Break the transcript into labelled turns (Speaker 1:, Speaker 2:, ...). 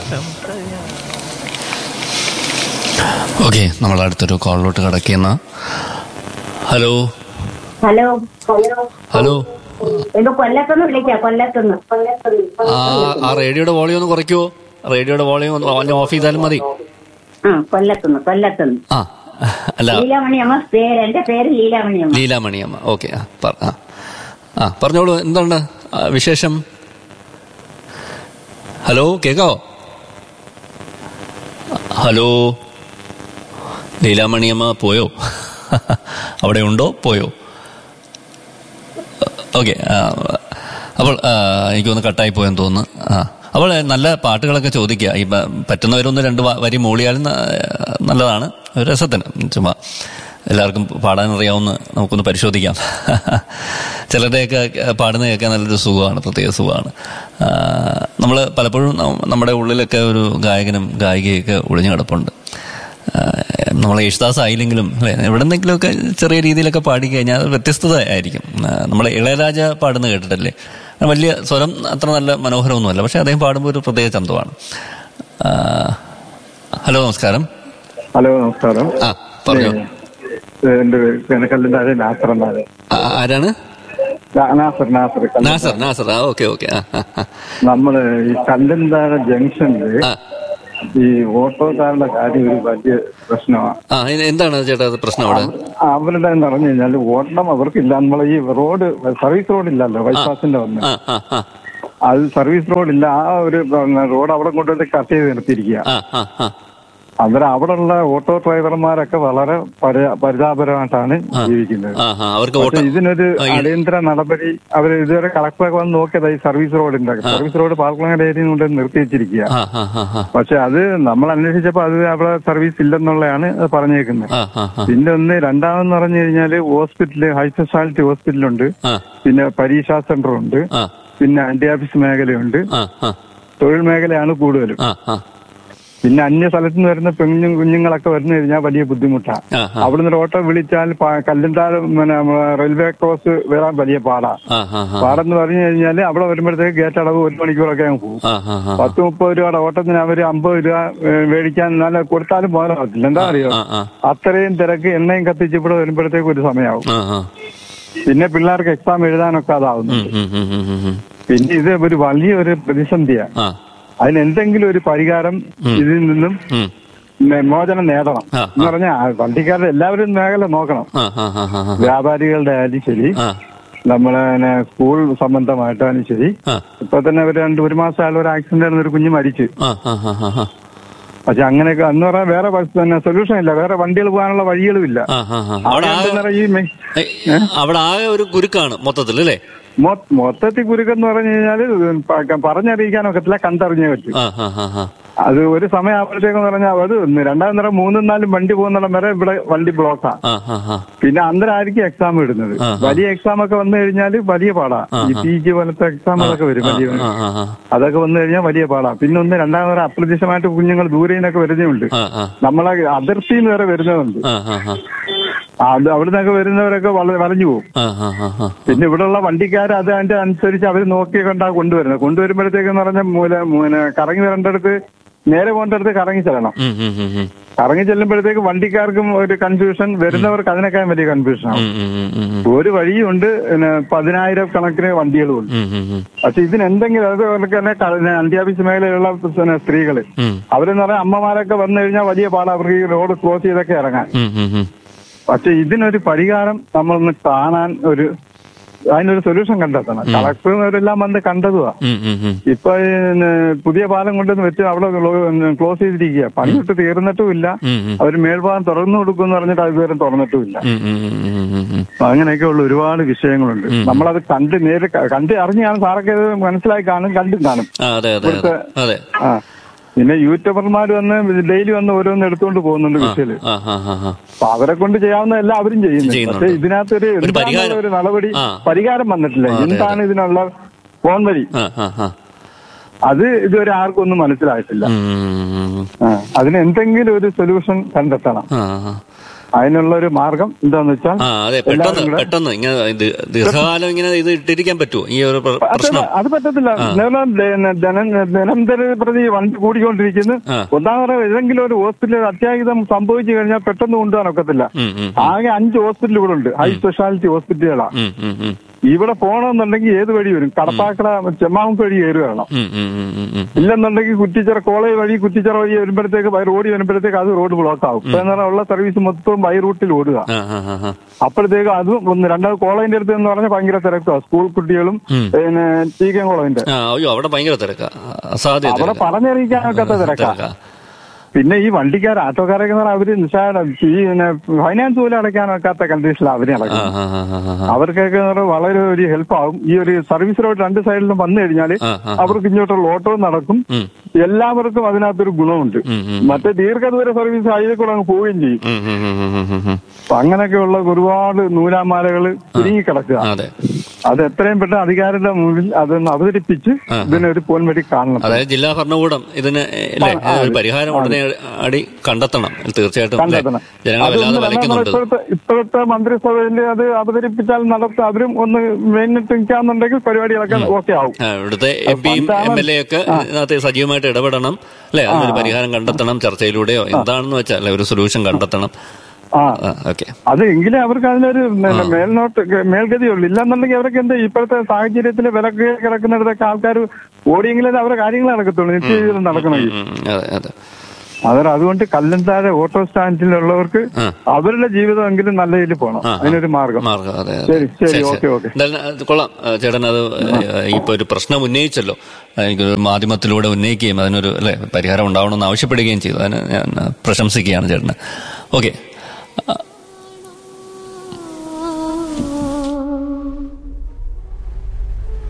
Speaker 1: Okay നമ്മൾ അടുത്തൊരു കോളിലോട്ട് കിടക്കുന്ന ഹലോ
Speaker 2: ഹലോ ഹലോ
Speaker 1: ഹലോ
Speaker 2: ഇത് കൊല്ലത്തുനിന്ന് വിളിക്കാം കൊല്ലത്തുനിന്ന് കൊല്ലത്തുനിന്ന്
Speaker 1: ആ ആ റേഡിയോയുടെ വോളിയം ഒന്ന് കുറയ്ക്കുവോ റേഡിയോയുടെ വോളിയം ഒന്ന് ഓഫ് ചെയ്താലും മതി
Speaker 2: ആ കൊല്ലത്തുനിന്ന് കൊല്ലത്തുനിന്ന്
Speaker 1: ആ അല്ല
Speaker 2: ലീലാമണിയമ്മ പേര് എന്റെ പേര് ലീലാമണിയമ്മ
Speaker 1: ലീലാമണിയമ്മ ഓക്കെ ആ പറ- ആ. ആ പറഞ്ഞോളൂ എന്താണ് ആ, വിശേഷം ഹലോ കേക്കാവോ ഹലോ ലീലാമണിയമ്മ പോയോ അവിടെ ഉണ്ടോ പോയോ ഓക്കെ അപ്പോൾ ആ, എനിക്കൊന്ന് കട്ടായി പോയെന്ന് തോന്നുന്നു ആ അപ്പോൾ നല്ല പാട്ടുകളൊക്കെ ചോദിക്കുക ഈ പ- പറ്റുന്നവരൊന്ന് രണ്ട് വ- വരി മൂളിയാലും ന- നല്ലതാണ് ഒരു രസത്തിന് ചുമ്മാ എല്ലാവർക്കും പാടാനറിയാവുന്ന നമുക്കൊന്ന് പരിശോധിക്കാം ചിലരുടെയൊക്കെ പാടുന്ന കേൾക്കാൻ നല്ലൊരു സുഖമാണ് പ്രത്യേക സുഖമാണ് നമ്മൾ പലപ്പോഴും നം- നമ്മുടെ ഉള്ളിലൊക്കെ ഒരു ഗായകനും ഗായികയൊക്കെ ഒളിഞ്ഞു കിടപ്പുണ്ട് നമ്മൾ യേശുദാസ് ആയില്ലെങ്കിലും അല്ലെ എവിടെന്നെങ്കിലുമൊക്കെ ചെറിയ രീതിയിലൊക്കെ പാടി കഴിഞ്ഞാൽ അത് വ്യത്യസ്തത ആയിരിക്കും നമ്മൾ ഇളയരാജ പാടുന്ന കേട്ടിട്ടല്ലേ വലിയ സ്വരം അത്ര നല്ല മനോഹരമൊന്നുമല്ല പക്ഷെ അദ്ദേഹം പാടുമ്പോൾ ഒരു പ്രത്യേക ചന്തമാണ് ആ, ഹലോ നമസ്കാരം
Speaker 3: ഹലോ നമസ്കാരം
Speaker 1: ആ പറഞ്ഞോ
Speaker 3: ഏ, എന്റെ പേര് കനക്കല്ലിന്റെ നാസർ എന്നാണ്
Speaker 1: ആ, ആരാണ്
Speaker 3: നാ- നാസർ നാസർ കല്ല്-
Speaker 1: നാസർ നാസർ ആ ഓക്കെ ഓക്കെ ആ ആ, ആ.
Speaker 3: നമ്മള് ഈ കല്ലന്താഴ ജംഗ്ഷനില്
Speaker 1: ആ
Speaker 3: ഈ ഓട്ടോക്കാരുടെ കാര്യം ഒരു വലിയ പ്രശ്നമാണ്
Speaker 1: ആ ഇത് എന്താണ് ചേട്ടാ അത് പ്രശ്നം അവിടെ
Speaker 3: അവരുടെ എന്ന് പറഞ്ഞു കഴിഞ്ഞാൽ ഓട്ടം അവർക്കില്ല നമ്മളെ ഈ റോഡ് സർവീസ് റോഡ് ഇല്ലല്ലോ ബൈപ്പാസിന്റെ വന്ന്
Speaker 1: ആ ആ ആ
Speaker 3: അത് സർവീസ് റോഡില്ല ആ ഒരു പിന്നെ, റോഡ് അവിടെ കൊണ്ടുവന്ന് കട്ട് ചെയ്ത് നിർത്തിയിരിക്കുക
Speaker 1: ആ ആ ആ
Speaker 3: അന്നേരം അവിടെയുള്ള ഓട്ടോ ഡ്രൈവർമാരൊക്കെ വളരെ പരി- പരിതാപരമായിട്ടാണ് ജീവിക്കുന്നത്
Speaker 1: ആ ആ അവർക്ക്
Speaker 3: പക്ഷേ
Speaker 1: ഓട്ടം
Speaker 3: ഇതിനൊരു
Speaker 1: ആ, ഈ-
Speaker 3: അടിയന്തര നടപടി അവർ ഇതുവരെ കളക്ടറൊക്കെ വന്ന് നോക്കിയത് ഈ സർവീസ് റോഡിന്റെ സർവീസ് റോഡ് പാർക്കുളങ്ങര ഏരിയ കൊണ്ട് നിർത്തി വെച്ചിരിക്കുക
Speaker 1: ആ ആ ആ ആ
Speaker 3: പക്ഷെ അത് നമ്മൾ അന്വേഷിച്ചപ്പോ അത് അവിടെ സർവീസ് ഇല്ലെന്നുള്ളതാണ് അത് പറഞ്ഞേക്കുന്നത്
Speaker 1: ആ ആ ആ
Speaker 3: പിന്നെ ഒന്ന് രണ്ടാമെന്ന് പറഞ്ഞു കഴിഞ്ഞാല് ഹോസ്പിറ്റല് ഹൈ സ്പെഷ്യാലിറ്റി ഹോസ്പിറ്റലുണ്ട്
Speaker 1: ആ
Speaker 3: പിന്നെ പരീക്ഷാ സെന്റർ ഉണ്ട്
Speaker 1: ആ
Speaker 3: പിന്നെ ആന്റി ഓഫീസ് മേഖലയുണ്ട്
Speaker 1: ആ ആ
Speaker 3: തൊഴിൽ മേഖലയാണ് കൂടുതലും
Speaker 1: ആ ആ
Speaker 3: പിന്നെ അന്യ സ്ഥലത്ത് നിന്ന് വരുന്ന പെണ്ണു കുഞ്ഞുങ്ങളൊക്കെ വരുന്നു കഴിഞ്ഞാൽ വലിയ ബുദ്ധിമുട്ടാണ്
Speaker 1: ആ ആ
Speaker 3: അവിടുന്ന് ഒരു ഓട്ടോ വിളിച്ചാൽ പ- കല്ലിന്താഴ് പിന്നെ നമ്മളെ റെയിൽവേ ക്രോസ് വരാൻ വലിയ പാടാ
Speaker 1: ആ ആ ആ
Speaker 3: പാടെന്ന് പറഞ്ഞു കഴിഞ്ഞാല് അവിടെ വരുമ്പോഴത്തേക്ക് ഗേറ്റ് അടവ് ഒരു മണിക്കൂറൊക്കെ അങ്ങ് പോകും
Speaker 1: ആ ആ ആ
Speaker 3: പത്ത് മുപ്പത് രൂപയുടെ ഓട്ടത്തിന് അവര് അമ്പത് രൂപ ഏ, മേടിക്കാൻ നല്ല കൊടുത്താലും മുതലാവത്തില്ല എന്താ അറിയോ
Speaker 1: ആ ആ
Speaker 3: അത്രയും തിരക്ക് എണ്ണയും കത്തിച്ച് ഇവിടെ വരുമ്പോഴത്തേക്ക് ഒരു സമയമാവും
Speaker 1: ആ ആ
Speaker 3: പിന്നെ പിള്ളേർക്ക് എക്സാം എഴുതാനൊക്കെ അതാവുന്നു
Speaker 1: ഉം, ഉം, ഉം, ഉം, ഉം, ഉം.
Speaker 3: പിന്നെ ഇത് ഒരു വലിയൊരു പ്രതിസന്ധിയാണ്
Speaker 1: ആ
Speaker 3: അതിന് എന്തെങ്കിലും ഒരു പരിഹാരം ഇതിൽ നിന്നും
Speaker 1: ഉം.
Speaker 3: മെ- മോചനം നേടണം
Speaker 1: ആ,
Speaker 3: എന്ന് പറഞ്ഞാൽ വണ്ടിക്കാരുടെ എല്ലാവരും മേഖല നോക്കണം
Speaker 1: ആ ആ ആ ആ ആ
Speaker 3: വ്യാപാരികളുടെ ആയാലും ശരി
Speaker 1: ആ
Speaker 3: നമ്മളെ പിന്നെ സ്കൂൾ സംബന്ധമായിട്ടാലും ശരി
Speaker 1: ആ
Speaker 3: ഇപ്പൊ തന്നെ ഒരു രണ്ട് ഒരു മാസം ആയാലും ഒരു ആക്സിഡന്റ് ആയിരുന്നു ഒരു കുഞ്ഞ് മരിച്ചു
Speaker 1: ആ ആ ആ ആ ആ
Speaker 3: പക്ഷെ അങ്ങനെയൊക്കെ എന്ന് പറഞ്ഞാൽ വേറെ ബസ് പിന്നെ സൊല്യൂഷൻ ഇല്ല വേറെ വണ്ടികൾ പോകാനുള്ള വഴികളും ഇല്ല
Speaker 1: ആ ആ ആ അവിടെ
Speaker 3: അവിടെ
Speaker 1: ആകെ
Speaker 3: എന്താ പറയാ, ഈ മെ-
Speaker 1: ഏ, അവിടെ ആകെ ഒരു കുരുക്കാണ് മൊത്തത്തിൽ അല്ലേ
Speaker 3: മൊ- മൊത്തത്തിൽ കുരുക്കെന്ന് പറഞ്ഞു കഴിഞ്ഞാല് പ- പറഞ്ഞറിയിക്കാനൊക്കത്തില്ല കണ്ടറിഞ്ഞേ പറ്റും
Speaker 1: ആ ആ ആ ആ
Speaker 3: അത് ഒരു സമയം ആവുമ്പോഴത്തേക്കെന്ന് പറഞ്ഞാൽ അത് ഒന്ന് രണ്ടാം നേരം മൂന്നും നാലും വണ്ടി പോകുന്നിടം വരെ ഇവിടെ വണ്ടി ബ്ലോക്കാ
Speaker 1: ആ ആ ആ
Speaker 3: പിന്നെ അന്നേരം ആയിരിക്കും എക്സാം ഇടുന്നത്
Speaker 1: ആ, ആ.
Speaker 3: വലിയ എക്സാം ഒക്കെ വന്നു കഴിഞ്ഞാൽ വലിയ പാടാ
Speaker 1: ആ,
Speaker 3: ഈ
Speaker 1: ആ.
Speaker 3: പി ജി പോലത്തെ എക്സാമുകളൊക്കെ വരും വലിയ
Speaker 1: ആ ആ ആ
Speaker 3: അതൊക്കെ വന്നു കഴിഞ്ഞാൽ വലിയ പാടാ പിന്നെ ഒന്ന് രണ്ടാം നേരം അപ്രത്യക്ഷമായിട്ട് കുഞ്ഞുങ്ങൾ ദൂരെ നിന്നൊക്കെ വരുന്നുണ്ട്
Speaker 1: ആ ആ
Speaker 3: നമ്മളെ അതിർത്തിയിൽ നിന്ന് വരെ വരുന്നതുണ്ട്
Speaker 1: ആ ആ ആ
Speaker 3: ആ, അത് അവിടെ നിന്നൊക്കെ വരുന്നവരൊക്കെ വളരെ വലഞ്ഞു പോകും
Speaker 1: ആ ആ ആ ആ
Speaker 3: പിന്നെ ഇവിടെയുള്ള വണ്ടിക്കാർ അത് അതിന്റെ അനുസരിച്ച് അവർ നോക്കി കണ്ടാ കൊണ്ടുവരുന്നത് കൊണ്ടുവരുമ്പോഴത്തേക്കെന്ന് പറഞ്ഞാൽ മൂല മൂല കറങ്ങി വരേണ്ടടുത്ത് നേരെ പോകേണ്ടടുത്ത് കറങ്ങി ചെല്ലണം
Speaker 1: ഉം, ഉം, ഉം, ഉം.
Speaker 3: കറങ്ങി ചെല്ലുമ്പോഴത്തേക്ക് വണ്ടിക്കാർക്കും ഒരു കൺഫ്യൂഷൻ വരുന്നവർക്ക് അതിനേക്കാൾ വലിയ കൺഫ്യൂഷൻ ആവും
Speaker 1: ഉം, ഉം, ഉം, ഉം, ഉം.
Speaker 3: ഒരു വഴിയുണ്ട് പിന്നെ പതിനായിരം കണക്കിന് വണ്ടികളും ഉണ്ട്
Speaker 1: ഉം, ഉം, ഉം.
Speaker 3: പക്ഷെ ഇതിന് എന്തെങ്കിലും അത് അവർക്ക് തന്നെ ക- അന്ത്യാഭ്യാസ മേഖലയിലുള്ള പിന്നെ സ്ത്രീകള്
Speaker 1: ഉം,
Speaker 3: അവരെന്ന് പറഞ്ഞാൽ അമ്മമാരൊക്കെ വന്നു കഴിഞ്ഞാൽ വലിയ പാടാ അവർക്ക് ഈ റോഡ് ക്രോസ് ചെയ്തൊക്കെ ഇറങ്ങാൻ
Speaker 1: ഉം, ഉം, ഉം.
Speaker 3: പക്ഷെ ഇതിനൊരു പരിഹാരം നമ്മളൊന്ന് കാണാൻ ഒരു അതിനൊരു സൊല്യൂഷൻ കണ്ടെത്തണം കളക്ടറും അവരെല്ലാം വന്ന് കണ്ടതുവാ
Speaker 1: ഉം, ഉം, ഉം.
Speaker 3: ഇപ്പൊ ഈ, പിന്നെ, പുതിയ പാലം കൊണ്ടുവന്ന് വെച്ച് അവിടെ ക്ലോസ് ചെയ്തിരിക്കുക പണിയിട്ട് തീർന്നിട്ടും ഇല്ല
Speaker 1: ഉം, ഉം.
Speaker 3: അവർ മേൽഭാഗം തുറന്നു കൊടുക്കുമെന്ന് പറഞ്ഞിട്ട് അത് ഇതുവരെ തുറന്നിട്ടും ഇല്ല
Speaker 1: ഉം, ഉം, ഉം, ഉം, ഉം, ഉം.
Speaker 3: അപ്പൊ അങ്ങനെയൊക്കെയുള്ള ഒരുപാട് വിഷയങ്ങളുണ്ട് നമ്മളത് കണ്ട് നേരെ ക- കണ്ട് അറിഞ്ഞാണ് സാറൊക്കെ ഇത് മനസ്സിലായി കാണും കണ്ടും കാണും
Speaker 1: ആ, അതെ അതെ അതെ അതെ
Speaker 3: ആ പിന്നെ യൂട്യൂബർമാർ വന്ന് ഡെയിലി വന്ന് ഓരോന്ന് എടുത്തുകൊണ്ട് പോകുന്നുണ്ട് വിഷയില്
Speaker 1: ആ ആ ആ ആ
Speaker 3: അപ്പൊ അവരെ കൊണ്ട് ചെയ്യാവുന്ന എല്ലാം അവരും ചെയ്യുന്നു
Speaker 1: ചെയ്യുന്നുണ്ട്.
Speaker 3: പക്ഷെ ഇതിനകത്തൊരു
Speaker 1: ഒരു
Speaker 3: എന്താണെന്നുള്ള
Speaker 1: പരിഹാരം.
Speaker 3: ഒരു നടപടി
Speaker 1: ആ.
Speaker 3: പരിഹാരം വന്നിട്ടില്ല
Speaker 1: ആ, അതെ,
Speaker 3: എന്താണ് ഇതിനുള്ള ഫോൺ വഴി
Speaker 1: ആ ആ ആ
Speaker 3: അത് ഇതുവരെ ആർക്കും ഒന്നും മനസ്സിലായിട്ടില്ല
Speaker 1: ഉം, ഉം, ഉം, ഉം.
Speaker 3: ആ, അതിന് എന്തെങ്കിലും ഒരു സൊല്യൂഷൻ കണ്ടെത്തണം
Speaker 1: ആ, ആ.
Speaker 3: അതിനുള്ള ഒരു മാർഗം എന്താന്ന് വെച്ചാൽ
Speaker 1: ആ അതെ പെട്ടെന്ന്
Speaker 3: എല്ലാവരും കൂടെ-
Speaker 1: പെട്ടെന്ന് ഇങ്ങനെ ഇത് ദീർഘകാലം ഇങ്ങനെ ഇത് ഇട്ടിരിക്കാൻ പറ്റുമോ ഈ ഒരു പ്ര-
Speaker 3: അത്
Speaker 1: പ്രശ്നം
Speaker 3: അത് പറ്റത്തില്ല നിലവിൽ ദ- ദിനം ദിനംതര പ്രതി വണ്ടി കൂടിക്കൊണ്ടിരിക്കുന്നു
Speaker 1: ആ.
Speaker 3: ഒന്നാമത് ഏതെങ്കിലും ഒരു ഹോസ്പിറ്റലിൽ അത്യാഹിതം സംഭവിച്ചു കഴിഞ്ഞാൽ പെട്ടെന്ന് കൊണ്ടുപോകാൻ ഒക്കത്തില്ല
Speaker 1: ഉം, ഉം,
Speaker 3: ആകെ അഞ്ച് ഹോസ്പിറ്റൽ ഇവിടെ ഉണ്ട് ഹൈ സ്പെഷ്യാലിറ്റി ഹോസ്പിറ്റലുകളാണ്
Speaker 1: ഉം, ഉം, ഉം.
Speaker 3: ഇവിടെ പോകണമെന്നുണ്ടെങ്കിൽ ഏത് വഴി വരും കടപ്പാക്കട ചെമ്മാമുക്ക് വഴി കയറി വരണം
Speaker 1: ഉം, ഉം, ഉം, ഉം, ഉം.
Speaker 3: ഇല്ലെന്നുണ്ടെങ്കിൽ കുറ്റിച്ചിറ കോളേജ് വഴി കുറ്റിച്ചിറ വഴി വരുമ്പോഴത്തേക്ക് ബൈ റോഡ് വരുമ്പോഴത്തേക്ക് അത് റോഡ് ബ്ലോക്ക് ആവും ഇപ്പൊ എന്ന് പറഞ്ഞാൽ ഉള്ള സർവീസ് മൊത്തം ബൈ റൂട്ടിൽ ഓടുക
Speaker 1: ആ, ആ, ആ, ആ.
Speaker 3: അപ്പോഴത്തേക്ക് അതും ഒന്ന് രണ്ടാമത് കോളേജിന്റെ അടുത്ത് എന്ന് പറഞ്ഞാൽ ഭയങ്കര തിരക്കാണ് സ്കൂൾ കുട്ടികളും പിന്നെ ടി കെ കോളേജിന്റെ
Speaker 1: ആ അയ്യോ അവിടെ ഭയങ്കര തിരക്കാ അസാധ്യ
Speaker 3: അവിടെ
Speaker 1: തിരക്കാ.
Speaker 3: പറഞ്ഞറിയിക്കാനൊക്കത്തെ തിരക്കാ
Speaker 1: തിരക്കാ.
Speaker 3: പിന്നെ ഈ വണ്ടിക്കാർ ആട്ടോക്കാരൊക്കെ എന്ന് പറഞ്ഞാൽ അവര് നിസ്സാരം ഈ പിന്നെ ഫൈനാൻസ് പോലും അടയ്ക്കാനൊക്കാത്ത കണ്ടീഷനിലാണ് അവര്
Speaker 1: ആ,
Speaker 3: നടക്കുന്നത്
Speaker 1: ആ, ആ, ആ, ആ.
Speaker 3: അവർക്കൊക്കെ എന്ന് പറഞ്ഞാൽ വളരെ ഒരു ഹെൽപ്പ് ആവും ഈ ഒരു സർവീസ് റോഡ് രണ്ട് സൈഡിലും വന്നു കഴിഞ്ഞാൽ
Speaker 1: ആ, ആ,
Speaker 3: അവർക്ക് ഇങ്ങോട്ടുള്ള ഓട്ടോ നടക്കും
Speaker 1: ഉം.
Speaker 3: എല്ലാവർക്കും അതിനകത്തൊരു ഗുണമുണ്ട്
Speaker 1: ഉം, ഉം.
Speaker 3: മറ്റേ ദീർഘദൂര സർവീസ് അതിൽ കൂടെ അങ്ങ് പോവുകയും ചെയ്യും
Speaker 1: ഉം, ഉം, ഉം, ഉം, ഉം, ഉം, ഉം.
Speaker 3: അപ്പൊ അങ്ങനെയൊക്കെയുള്ള ഒരുപാട് നൂലാമാലകൾ കുരുങ്ങിക്കിടക്കുക
Speaker 1: അതെ
Speaker 3: അത് എത്രയും പെട്ടെന്ന് അധികാരിയുടെ മുമ്പിൽ അതൊന്ന് അവതരിപ്പിച്ച് ഇതിനൊരു പോൻവഴി കാണണം
Speaker 1: അതായത് ജില്ലാ ഭരണകൂടം ഇതിന് അല്ലേ ഒരു പരിഹാരം ഉടനെ അടി കണ്ടെത്തണം തീർച്ചയായിട്ടും അല്ലേ?
Speaker 3: കണ്ടെത്തണം
Speaker 1: ജനങ്ങളെ
Speaker 3: അതൊന്ന്
Speaker 1: വല്ലാതെ
Speaker 3: നമ്മൾ
Speaker 1: വലയ്ക്കുന്നുണ്ട്
Speaker 3: ഇപ്പോഴത്തെ ഇപ്പോഴത്തെ മന്ത്രിസഭയിൽ അത് അവതരിപ്പിച്ചാൽ നടത്ത അവരും ഒന്ന് മെയിനിട്ട് നിൽക്കാന്നുണ്ടെങ്കിൽ പരിപാടികളൊക്കെ ഓക്കെ ആവും
Speaker 1: ആ, ഇവിടുത്തെ എം പിയും എം എൽ എ ഒക്കെ ഇതിനകത്ത് സജീവമായിട്ട് ഇടപെടണം അല്ലെ അതിനൊരു പരിഹാരം കണ്ടെത്തണം ചർച്ചയിലൂടെയോ എന്താണെന്ന് വെച്ചാൽ അല്ലെ ഒരു സൊല്യൂഷൻ കണ്ടെത്തണം
Speaker 3: ആ
Speaker 1: ഓക്കെ
Speaker 3: അത് എങ്കിലേ അവർക്ക് അതിനൊരു പിന്നെ മേൽനോട്ട് മേൽഗതിയുള്ളൂ ഇല്ലെന്നുണ്ടെങ്കിൽ അവർക്ക് എന്താ ഇപ്പോഴത്തെ സാഹചര്യത്തിൽ വില കയറി കിടക്കുന്നിടത്തൊക്കെ ആൾക്കാർ ഓടിയെങ്കിലേ അവരുടെ കാര്യങ്ങൾ നടക്കത്തുള്ളൂ നിത്യജീവിതം നടക്കണമെങ്കിൽ
Speaker 1: അതെ അതെ
Speaker 3: അവർ അതുകൊണ്ട് കല്ലന്താഴെ ഓട്ടോ സ്റ്റാൻഡിലുള്ളവർക്ക്
Speaker 1: ആ.
Speaker 3: അവരുടെ ജീവിതമെങ്കിലും നല്ല രീതിയിൽ പോകണം
Speaker 1: ആ, ആ.
Speaker 3: അതിനൊരു മാർഗം
Speaker 1: മാർഗം അതെ അതെ.
Speaker 3: ശരി, ശരി, ഓക്കെ, ഓക്കെ.
Speaker 1: എന്തായാലും അത് കൊള്ളാം ആ, ചേട്ടൻ അത് ഇപ്പൊ ഒരു പ്രശ്നം ഉന്നയിച്ചല്ലോ എനിക്ക് മാധ്യമത്തിലൂടെ ഉന്നയിക്കുകയും അതിനൊരു അല്ലെ പരിഹാരം ഉണ്ടാവണമെന്ന് ആവശ്യപ്പെടുകയും ചെയ്തു അതിന് ഞാൻ പ്രശംസിക്കുകയാണ് ചേട്ടന് ഓക്കെ